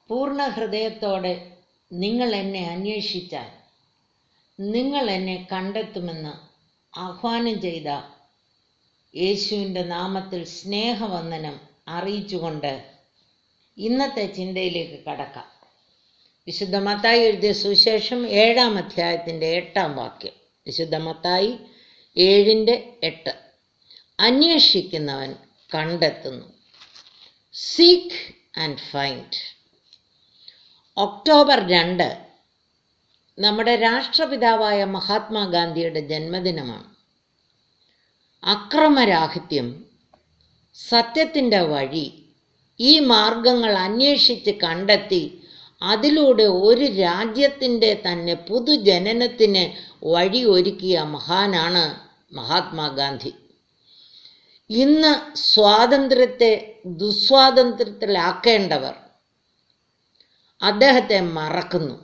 പൂർണ്ണ ഹൃദയത്തോടെ നിങ്ങൾ എന്നെ അന്വേഷിച്ചാൽ നിങ്ങൾ എന്നെ കണ്ടെത്തുമെന്ന് ആഹ്വാനം ചെയ്ത യേശുവിൻ്റെ നാമത്തിൽ സ്നേഹവന്ദനം അറിയിച്ചുകൊണ്ട് ഇന്നത്തെ ചിന്തയിലേക്ക് കടക്കാം വിശുദ്ധ മത്തായി എഴുതിയ സുവിശേഷം ഏഴാം അധ്യായത്തിൻ്റെ എട്ടാം വാക്യം വിശുദ്ധ മത്തായി ഏഴിൻ്റെ എട്ട് അന്വേഷിക്കുന്നവൻ കണ്ടെത്തുന്നു സീക്ക് ആൻഡ് ഫൈൻഡ് ഒക്ടോബർ രണ്ട് നമ്മുടെ രാഷ്ട്രപിതാവായ മഹാത്മാഗാന്ധിയുടെ ജന്മദിനമാണ് അക്രമരാഹിത്യം സത്യത്തിൻ്റെ വഴി ഈ മാർഗങ്ങൾ അന്വേഷിച്ച് കണ്ടെത്തി അതിലൂടെ ഒരു രാജ്യത്തിൻ്റെ തന്നെ പുതുജനനത്തിന് വഴി ഒരുക്കിയ മഹാനാണ് മഹാത്മാഗാന്ധി ഇന്ന് സ്വാതന്ത്ര്യത്തെ ദുസ്വാതന്ത്ര്യത്തിലാക്കേണ്ടവർ അദ്ദേഹത്തെ മറക്കുന്നു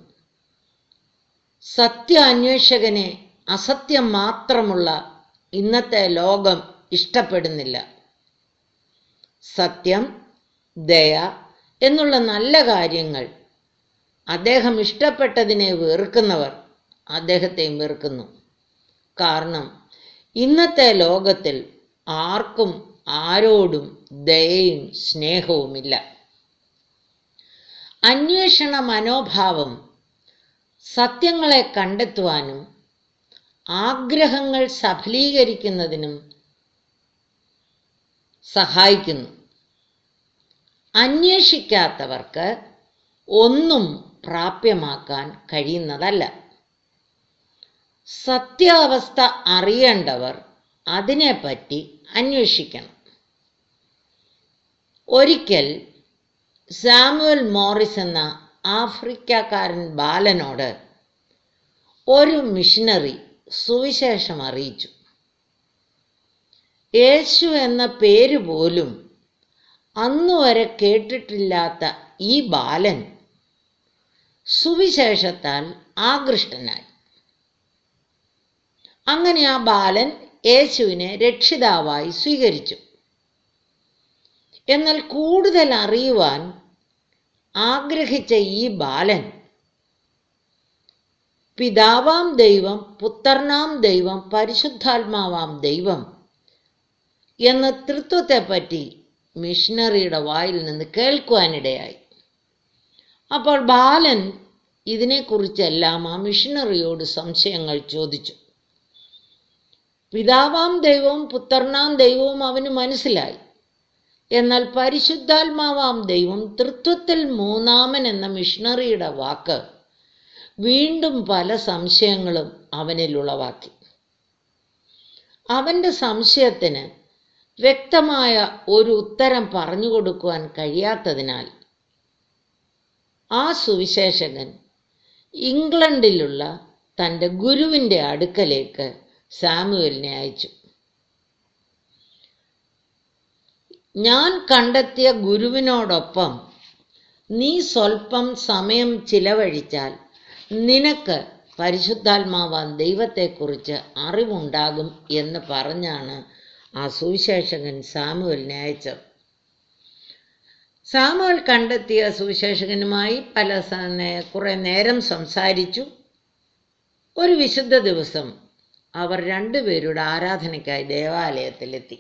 സത്യ അന്വേഷകനെ അസത്യം മാത്രമുള്ള ഇന്നത്തെ ലോകം ഇഷ്ടപ്പെടുന്നില്ല സത്യം ദയ എന്നുള്ള നല്ല കാര്യങ്ങൾ അദ്ദേഹം ഇഷ്ടപ്പെട്ടതിനെ വെറുക്കുന്നവർ അദ്ദേഹത്തെയും വെറുക്കുന്നു കാരണം ഇന്നത്തെ ലോകത്തിൽ ആർക്കും ആരോടും ദയയും സ്നേഹവുമില്ല അന്വേഷണ മനോഭാവം സത്യങ്ങളെ കണ്ടെത്തുവാനും ആഗ്രഹങ്ങൾ സഫലീകരിക്കുന്നതിനും സഹായിക്കുന്നു അന്വേഷിക്കാത്തവർക്ക് ഒന്നും പ്രാപ്യമാക്കാൻ കഴിയുന്നതല്ല സത്യാവസ്ഥ അറിയേണ്ടവർ അതിനെപ്പറ്റി അന്വേഷിക്കണം ഒരിക്കൽ സാമുവൽ മോറിസ് എന്ന ആഫ്രിക്കക്കാരൻ ബാലനോട് ഒരു മിഷനറി സുവിശേഷം അറിയിച്ചു യേശു എന്ന പേര് പോലും അന്നുവരെ കേട്ടിട്ടില്ലാത്ത ഈ ബാലൻ സുവിശേഷത്താൽ ആകൃഷ്ടനായി അങ്ങനെ ആ ബാലൻ യേശുവിനെ രക്ഷിതാവായി സ്വീകരിച്ചു എന്നാൽ കൂടുതൽ അറിയുവാൻ ആഗ്രഹിച്ച ഈ ബാലൻ പിതാവാം ദൈവം പുത്രനാം ദൈവം പരിശുദ്ധാത്മാവാം ദൈവം എന്ന തൃത്വത്തെപ്പറ്റി മിഷണറിയുടെ വായിൽ നിന്ന് കേൾക്കുവാനിടയായി അപ്പോൾ ബാലൻ ഇതിനെക്കുറിച്ചെല്ലാം ആ മിഷണറിയോട് സംശയങ്ങൾ ചോദിച്ചു പിതാവാം ദൈവവും പുത്രനാം ദൈവവും അവന് മനസ്സിലായി എന്നാൽ പരിശുദ്ധാത്മാവാം ദൈവം തൃത്വത്തിൽ മൂന്നാമൻ എന്ന മിഷണറിയുടെ വാക്ക് വീണ്ടും പല സംശയങ്ങളും അവനിൽ ഉളവാക്കി അവൻ്റെ സംശയത്തിന് വ്യക്തമായ ഒരു ഉത്തരം പറഞ്ഞു കൊടുക്കുവാൻ കഴിയാത്തതിനാൽ ആ സുവിശേഷകൻ ഇംഗ്ലണ്ടിലുള്ള തൻ്റെ ഗുരുവിൻ്റെ അടുക്കലേക്ക് സാമുവലിനെ അയച്ചു ഞാൻ കണ്ടെത്തിയ ഗുരുവിനോടൊപ്പം നീ സ്വൽപ്പം സമയം ചിലവഴിച്ചാൽ നിനക്ക് പരിശുദ്ധാത്മാവാൻ ദൈവത്തെക്കുറിച്ച് അറിവുണ്ടാകും എന്ന് പറഞ്ഞാണ് ആ സുവിശേഷകൻ സാമുവലിനെ അയച്ചത് സാമുവൽ കണ്ടെത്തിയ സുവിശേഷകനുമായി പല കുറെ നേരം സംസാരിച്ചു ഒരു വിശുദ്ധ ദിവസം അവർ രണ്ടുപേരുടെ ആരാധനയ്ക്കായി ദേവാലയത്തിലെത്തി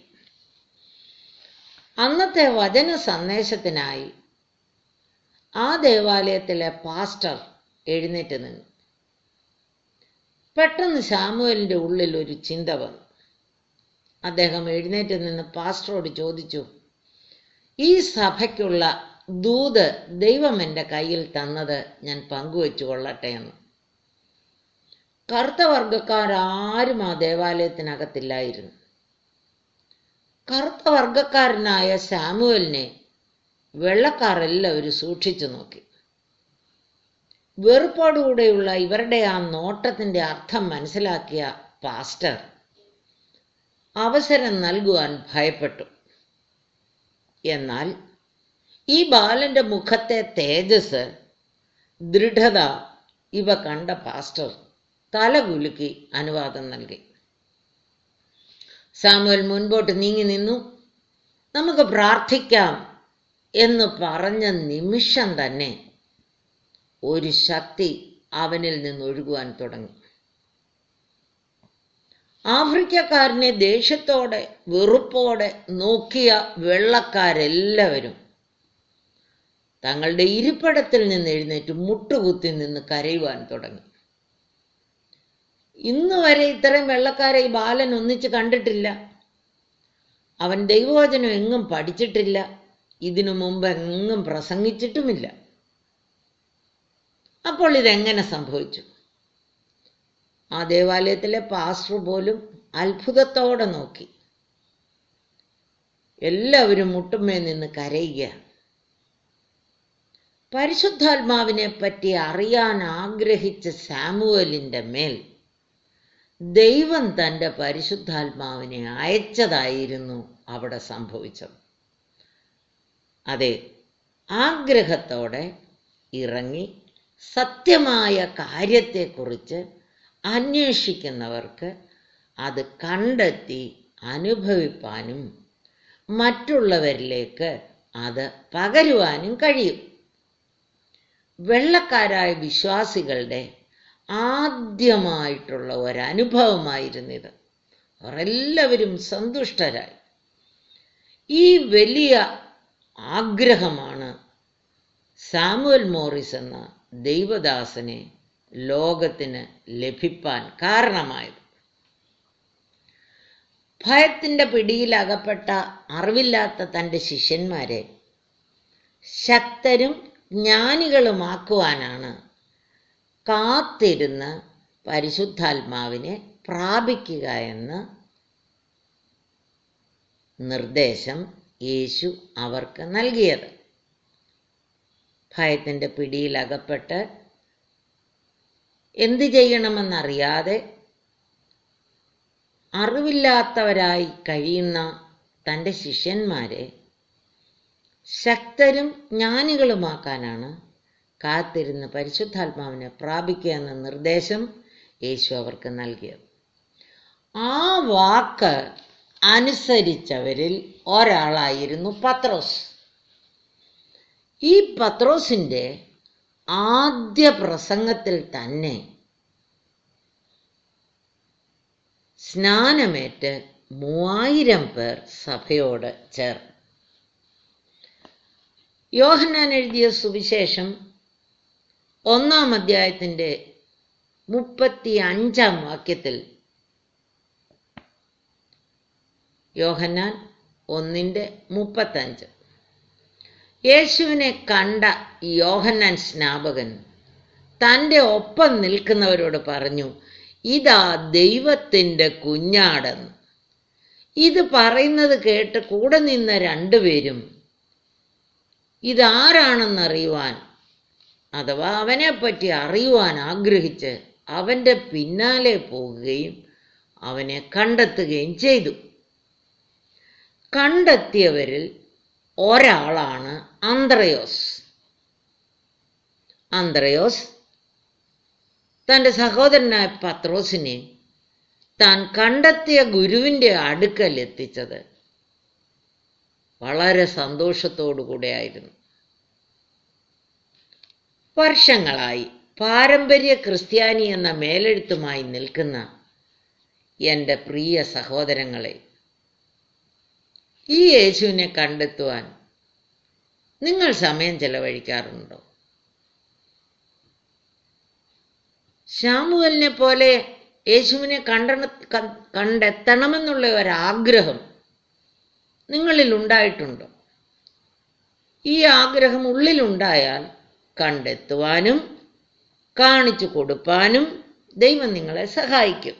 അന്നത്തെ വചന സന്ദേശത്തിനായി ആ ദേവാലയത്തിലെ പാസ്റ്റർ എഴുന്നേറ്റ് നിന്നു പെട്ടെന്ന് സാമുവലിൻ്റെ ഉള്ളിൽ ഒരു ചിന്ത വന്നു അദ്ദേഹം എഴുന്നേറ്റ് നിന്ന് പാസ്റ്ററോട് ചോദിച്ചു ഈ സഭയ്ക്കുള്ള ദൂത് ദൈവം എൻ്റെ കയ്യിൽ തന്നത് ഞാൻ പങ്കുവെച്ചു കൊള്ളട്ടെ എന്ന് കറുത്ത വർഗക്കാരും ആ ദേവാലയത്തിനകത്തില്ലായിരുന്നു കറുത്ത വർഗക്കാരനായ സാമുവലിനെ വെള്ളക്കാർ എല്ലാവരും സൂക്ഷിച്ചു നോക്കി വെറുപ്പോടുകൂടെയുള്ള ഇവരുടെ ആ നോട്ടത്തിൻ്റെ അർത്ഥം മനസ്സിലാക്കിയ പാസ്റ്റർ അവസരം നൽകുവാൻ ഭയപ്പെട്ടു എന്നാൽ ഈ ബാലന്റെ മുഖത്തെ തേജസ് ദൃഢത ഇവ കണ്ട പാസ്റ്റർ തലകുലുക്കി അനുവാദം നൽകി സാമുവൽ മുൻപോട്ട് നീങ്ങി നിന്നു നമുക്ക് പ്രാർത്ഥിക്കാം എന്ന് പറഞ്ഞ നിമിഷം തന്നെ ഒരു ശക്തി അവനിൽ നിന്ന് ഒഴുകുവാൻ തുടങ്ങി ആഫ്രിക്കക്കാരനെ ദേഷ്യത്തോടെ വെറുപ്പോടെ നോക്കിയ വെള്ളക്കാരെല്ലാവരും തങ്ങളുടെ ഇരിപ്പിടത്തിൽ നിന്ന് എഴുന്നേറ്റ് മുട്ടുകുത്തി നിന്ന് കരയുവാൻ തുടങ്ങി ഇന്ന് വരെ ഇത്രയും വെള്ളക്കാരെ ഈ ബാലൻ ഒന്നിച്ച് കണ്ടിട്ടില്ല അവൻ ദൈവവചനം എങ്ങും പഠിച്ചിട്ടില്ല ഇതിനു മുമ്പ് എങ്ങും പ്രസംഗിച്ചിട്ടുമില്ല അപ്പോൾ ഇതെങ്ങനെ സംഭവിച്ചു ആ ദേവാലയത്തിലെ പാസ്റ്റർ പോലും അത്ഭുതത്തോടെ നോക്കി എല്ലാവരും മുട്ടുമേ നിന്ന് കരയുക പരിശുദ്ധാത്മാവിനെ പറ്റി അറിയാൻ ആഗ്രഹിച്ച സാമുവലിന്റെ മേൽ ദൈവം തൻ്റെ പരിശുദ്ധാത്മാവിനെ അയച്ചതായിരുന്നു അവിടെ സംഭവിച്ചത് അതെ ആഗ്രഹത്തോടെ ഇറങ്ങി സത്യമായ കാര്യത്തെക്കുറിച്ച് അന്വേഷിക്കുന്നവർക്ക് അത് കണ്ടെത്തി അനുഭവിപ്പാനും മറ്റുള്ളവരിലേക്ക് അത് പകരുവാനും കഴിയും വെള്ളക്കാരായ വിശ്വാസികളുടെ ആദ്യമായിട്ടുള്ള ഒരനുഭവമായിരുന്നിത് അവരെല്ലാവരും സന്തുഷ്ടരായി ഈ വലിയ ആഗ്രഹമാണ് സാമുവൽ മോറിസ് എന്ന ദൈവദാസനെ ലോകത്തിന് ലഭിപ്പാൻ കാരണമായത് ഭയത്തിൻ്റെ പിടിയിലകപ്പെട്ട അറിവില്ലാത്ത തൻ്റെ ശിഷ്യന്മാരെ ശക്തരും ജ്ഞാനികളുമാക്കുവാനാണ് കാത്തിരുന്ന് പരിശുദ്ധാത്മാവിനെ പ്രാപിക്കുക എന്ന നിർദ്ദേശം യേശു അവർക്ക് നൽകിയത് ഭയത്തിൻ്റെ പിടിയിലകപ്പെട്ട് എന്തു ചെയ്യണമെന്നറിയാതെ അറിവില്ലാത്തവരായി കഴിയുന്ന തൻ്റെ ശിഷ്യന്മാരെ ശക്തരും ജ്ഞാനികളുമാക്കാനാണ് കാത്തിരുന്ന് പരിശുദ്ധാത്മാവിനെ പ്രാപിക്കുക എന്ന നിർദ്ദേശം യേശു അവർക്ക് നൽകിയത് ആ വാക്ക് അനുസരിച്ചവരിൽ ഒരാളായിരുന്നു പത്രോസ് ഈ പത്രോസിൻ്റെ ആദ്യ പ്രസംഗത്തിൽ തന്നെ സ്നാനമേറ്റ് മൂവായിരം പേർ സഭയോട് ചേർന്നു യോഹന്നാൻ എഴുതിയ സുവിശേഷം ഒന്നാം അധ്യായത്തിൻ്റെ മുപ്പത്തി അഞ്ചാം വാക്യത്തിൽ യോഹന്നാൻ ഒന്നിൻ്റെ മുപ്പത്തഞ്ച് യേശുവിനെ കണ്ട യോഹന്നാൻ സ്നാപകൻ തൻ്റെ ഒപ്പം നിൽക്കുന്നവരോട് പറഞ്ഞു ഇതാ ദൈവത്തിൻ്റെ കുഞ്ഞാടെന്ന് ഇത് പറയുന്നത് കേട്ട് കൂടെ നിന്ന രണ്ടുപേരും ഇതാരാണെന്നറിയുവാൻ അഥവാ അവനെപ്പറ്റി അറിയുവാൻ ആഗ്രഹിച്ച് അവൻ്റെ പിന്നാലെ പോകുകയും അവനെ കണ്ടെത്തുകയും ചെയ്തു കണ്ടെത്തിയവരിൽ ഒരാളാണ് അന്ത്രയോസ് അന്ത്രയോസ് തൻ്റെ സഹോദരനായ പത്രോസിനെ താൻ കണ്ടെത്തിയ ഗുരുവിൻ്റെ അടുക്കൽ എത്തിച്ചത് വളരെ സന്തോഷത്തോടു കൂടെയായിരുന്നു വർഷങ്ങളായി പാരമ്പര്യ ക്രിസ്ത്യാനി എന്ന മേലെഴുത്തുമായി നിൽക്കുന്ന എൻ്റെ പ്രിയ സഹോദരങ്ങളെ ഈ യേശുവിനെ കണ്ടെത്തുവാൻ നിങ്ങൾ സമയം ചെലവഴിക്കാറുണ്ടോ ശാമുവലിനെ പോലെ യേശുവിനെ കണ്ട കണ്ടെത്തണമെന്നുള്ള ഒരാഗ്രഹം നിങ്ങളിൽ ഉണ്ടായിട്ടുണ്ടോ ഈ ആഗ്രഹം ഉള്ളിലുണ്ടായാൽ കണ്ടെത്തുവാനും കാണിച്ചു കൊടുപ്പാനും ദൈവം നിങ്ങളെ സഹായിക്കും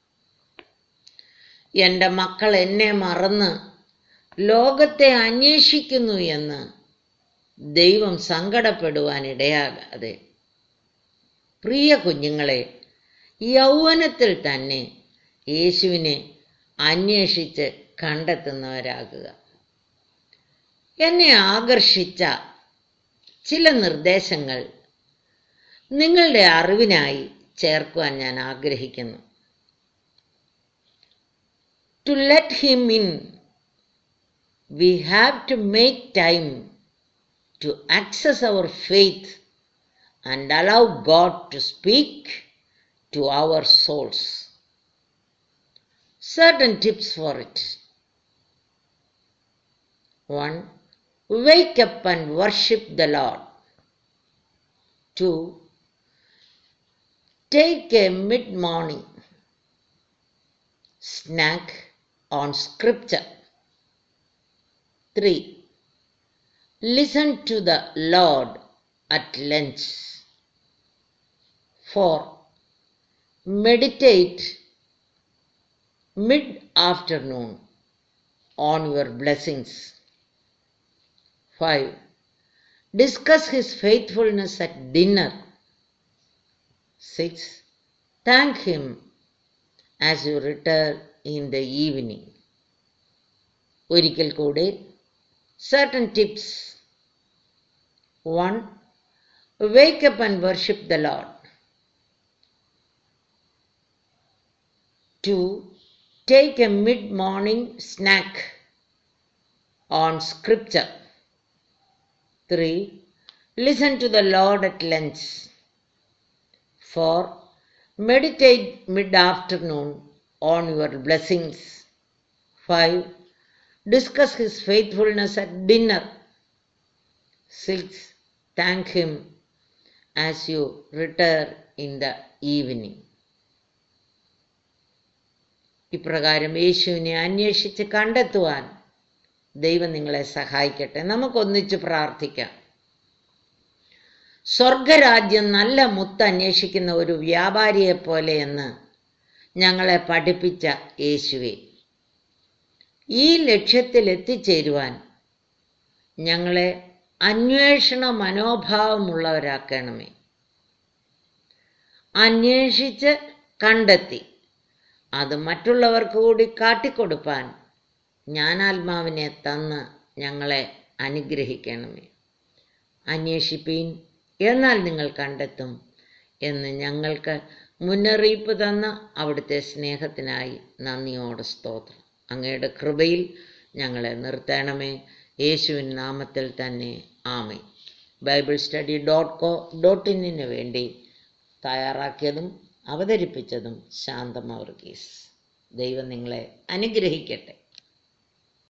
എൻ്റെ മക്കൾ എന്നെ മറന്ന് ലോകത്തെ അന്വേഷിക്കുന്നു എന്ന് ദൈവം സങ്കടപ്പെടുവാൻ ഇടയാകാതെ പ്രിയ കുഞ്ഞുങ്ങളെ യൗവനത്തിൽ തന്നെ യേശുവിനെ അന്വേഷിച്ച് കണ്ടെത്തുന്നവരാകുക എന്നെ ആകർഷിച്ച ചില നിർദ്ദേശങ്ങൾ നിങ്ങളുടെ അറിവിനായി ചേർക്കുവാൻ ഞാൻ ആഗ്രഹിക്കുന്നു to let him in we have to make time to access our faith and allow God to speak to our souls. Certain tips for it. 1. Wake up and worship the Lord. 2. Take a mid morning snack on scripture. 3. Listen to the Lord at lunch. 4. Meditate mid afternoon on your blessings. 5. Discuss his faithfulness at dinner. 6. Thank him as you return in the evening. ഒരിക്കൽ കൂടെ certain tips. 1. Wake up and worship the Lord. 2. Take a mid morning snack on scripture. 3. Listen to the Lord at lunch. 4. Meditate mid afternoon on your blessings. 5. Discuss his faithfulness at dinner. 6. Thank him as you return in the evening. ഇപ്രകാരം യേശുവിനെ അന്വേഷിച്ച് കണ്ടെത്തുവാൻ ദൈവം നിങ്ങളെ സഹായിക്കട്ടെ നമുക്കൊന്നിച്ച് പ്രാർത്ഥിക്കാം സ്വർഗരാജ്യം നല്ല മുത്ത് അന്വേഷിക്കുന്ന ഒരു വ്യാപാരിയെ പോലെയെന്ന് ഞങ്ങളെ പഠിപ്പിച്ച യേശുവെ ഈ ലക്ഷ്യത്തിൽ എത്തിച്ചേരുവാൻ ഞങ്ങളെ അന്വേഷണ മനോഭാവമുള്ളവരാക്കണമേ അന്വേഷിച്ച് കണ്ടെത്തി അത് മറ്റുള്ളവർക്ക് കൂടി കാട്ടിക്കൊടുപ്പാൻ ജ്ഞാനാത്മാവിനെ തന്ന് ഞങ്ങളെ അനുഗ്രഹിക്കണമേ അന്വേഷിപ്പീൻ എന്നാൽ നിങ്ങൾ കണ്ടെത്തും എന്ന് ഞങ്ങൾക്ക് മുന്നറിയിപ്പ് തന്ന അവിടുത്തെ സ്നേഹത്തിനായി നന്ദിയോടെ സ്തോത്രം അങ്ങയുടെ കൃപയിൽ ഞങ്ങളെ നിർത്തണമേ യേശുവിൻ നാമത്തിൽ തന്നെ ആമേ Bible study dot co dot ഇന്നിന് വേണ്ടി തയ്യാറാക്കിയതും അവതരിപ്പിച്ചതും ശാന്തമ വർഗീസ് ദൈവം നിങ്ങളെ അനുഗ്രഹിക്കട്ടെ